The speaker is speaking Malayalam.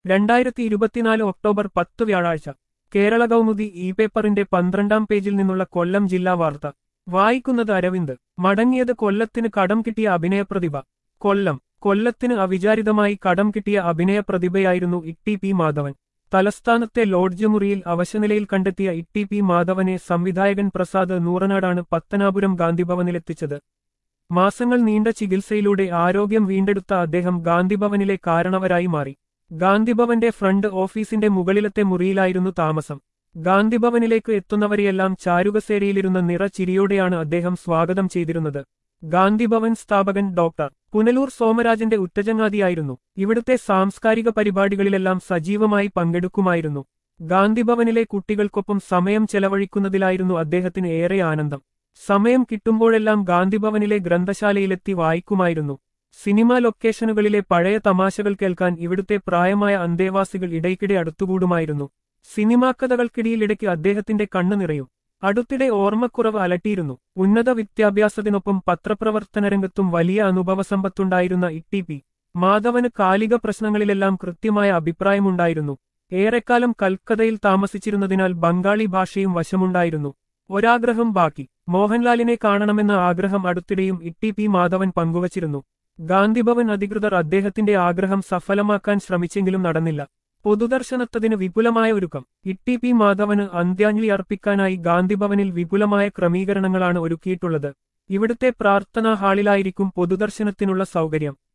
രണ്ടായിരത്തി ഇരുപത്തിനാല് ഒക്ടോബർ പത്ത് വ്യാഴാഴ്ച കേരള കൗമുദി ഇ പേപ്പറിന്റെ പന്ത്രണ്ടാം പേജിൽ നിന്നുള്ള കൊല്ലം ജില്ലാ വാർത്ത വായിക്കുന്നത് അരവിന്ദ് മടങ്ങിയത് കൊല്ലത്തിന് കടം കിട്ടിയ അഭിനയപ്രതിഭ കൊല്ലം കൊല്ലത്തിന് അവിചാരിതമായി കടം കിട്ടിയ അഭിനയപ്രതിഭയായിരുന്നു ഇട്ടി പി മാധവൻ തലസ്ഥാനത്തെ ലോഡ്ജ് മുറിയിൽ അവശനിലയിൽ കണ്ടെത്തിയ ഇട്ടി പി മാധവനെ സംവിധായകൻ പ്രസാദ് നൂറനാടാണ് പത്തനാപുരം ഗാന്ധിഭവനിലെത്തിച്ചത് മാസങ്ങൾ നീണ്ട ചികിത്സയിലൂടെ ആരോഗ്യം വീണ്ടെടുത്ത അദ്ദേഹം ഗാന്ധിഭവനിലെ കാരണവരായി മാറി ഗാന്ധിഭവന്റെ ഫ്രണ്ട് ഓഫീസിന്റെ മുകളിലത്തെ മുറിയിലായിരുന്നു താമസം ഗാന്ധിഭവനിലേക്ക് എത്തുന്നവരെയെല്ലാം ചാരുകസേരയിലിരുന്ന നിറചിരിയോടെയാണ് അദ്ദേഹം സ്വാഗതം ചെയ്തിരുന്നത് ഗാന്ധിഭവൻ സ്ഥാപകൻ ഡോക്ടർ പുനലൂർ സോമരാജന്റെ ഉറ്റചങ്ങാതിയായിരുന്നു ഇവിടുത്തെ സാംസ്കാരിക പരിപാടികളിലെല്ലാം സജീവമായി പങ്കെടുക്കുമായിരുന്നു ഗാന്ധിഭവനിലെ കുട്ടികൾക്കൊപ്പം സമയം ചെലവഴിക്കുന്നതിലായിരുന്നു അദ്ദേഹത്തിന് ഏറെ ആനന്ദം സമയം കിട്ടുമ്പോഴെല്ലാം ഗാന്ധിഭവനിലെ ഗ്രന്ഥശാലയിലെത്തി വായിക്കുമായിരുന്നു സിനിമാ ലൊക്കേഷനുകളിലെ പഴയ തമാശകൾ കേൾക്കാൻ ഇവിടുത്തെ പ്രായമായ അന്തേവാസികൾ ഇടയ്ക്കിടെ അടുത്തുകൂടുമായിരുന്നു സിനിമാ കഥകൾക്കിടയിൽ ഇടയ്ക്ക് അദ്ദേഹത്തിന്റെ കണ്ണു നിറയും അടുത്തിടെ ഓർമ്മക്കുറവ് അലട്ടിയിരുന്നു ഉന്നത വിദ്യാഭ്യാസത്തിനൊപ്പം പത്രപ്രവർത്തന രംഗത്തും വലിയ അനുഭവസമ്പത്തുണ്ടായിരുന്ന ഇട്ടി പി മാധവന് കാലിക പ്രശ്നങ്ങളിലെല്ലാം കൃത്യമായ അഭിപ്രായമുണ്ടായിരുന്നു ഏറെക്കാലം കൽക്കതയിൽ താമസിച്ചിരുന്നതിനാൽ ബംഗാളി ഭാഷയും വശമുണ്ടായിരുന്നു ഒരാഗ്രഹം ബാക്കി മോഹൻലാലിനെ കാണണമെന്ന ആഗ്രഹം അടുത്തിടെയും ഇട്ടി പി മാധവൻ പങ്കുവച്ചിരുന്നു ഗാന്ധിഭവൻ അധികൃതർ അദ്ദേഹത്തിന്റെ ആഗ്രഹം സഫലമാക്കാൻ ശ്രമിച്ചെങ്കിലും നടന്നില്ല പൊതുദർശനത്തതിന് വിപുലമായ ഒരുക്കം ഇട്ടി പി മാധവന് അന്ത്യാഞ്ജലി അർപ്പിക്കാനായി ഗാന്ധിഭവനിൽ വിപുലമായ ക്രമീകരണങ്ങളാണ് ഒരുക്കിയിട്ടുള്ളത് ഇവിടുത്തെ പ്രാർത്ഥനാ ഹാളിലായിരിക്കും പൊതുദർശനത്തിനുള്ള സൗകര്യം